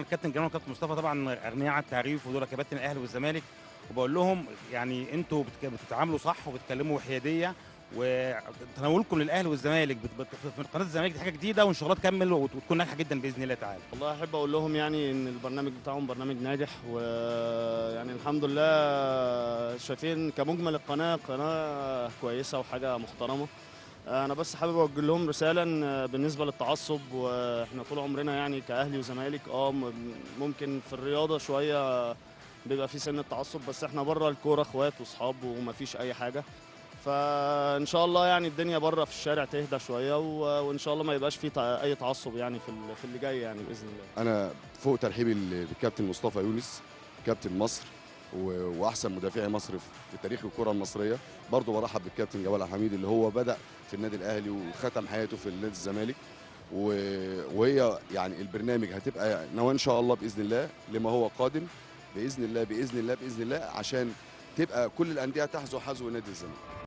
الكابتن جمال والكابتن مصطفى طبعا اغنياء عن التعريف ودول كباتن الاهلي والزمالك وبقول لهم يعني انتوا بتك- بتتعاملوا صح وبتتكلموا بحياديه وتناولكم للاهلي والزمالك بت- بت- في قناه الزمالك دي حاجه جديده وان شاء الله تكمل وت- وتكون ناجحه جدا باذن الله تعالى والله احب اقول لهم يعني ان البرنامج بتاعهم برنامج ناجح ويعني الحمد لله شايفين كمجمل القناه قناه كويسه وحاجه محترمه انا بس حابب اوجه لهم رساله إن بالنسبه للتعصب واحنا طول عمرنا يعني كاهلي وزمالك اه م- ممكن في الرياضه شويه بيبقى في سن التعصب بس احنا بره الكوره اخوات واصحاب ومفيش اي حاجه فان شاء الله يعني الدنيا بره في الشارع تهدى شويه و- وان شاء الله ما يبقاش في تع- اي تعصب يعني في ال- في اللي جاي يعني باذن الله انا فوق ترحيبي بالكابتن مصطفى يونس كابتن مصر و- واحسن مدافعي مصر في تاريخ الكره المصريه برضه برحب بالكابتن جمال عبد الحميد اللي هو بدا في النادي الاهلي وختم حياته في نادي الزمالك و- وهي يعني البرنامج هتبقى نواه ان شاء الله باذن الله لما هو قادم باذن الله باذن الله باذن الله عشان تبقى كل الانديه تحذو حذو نادي الزمالك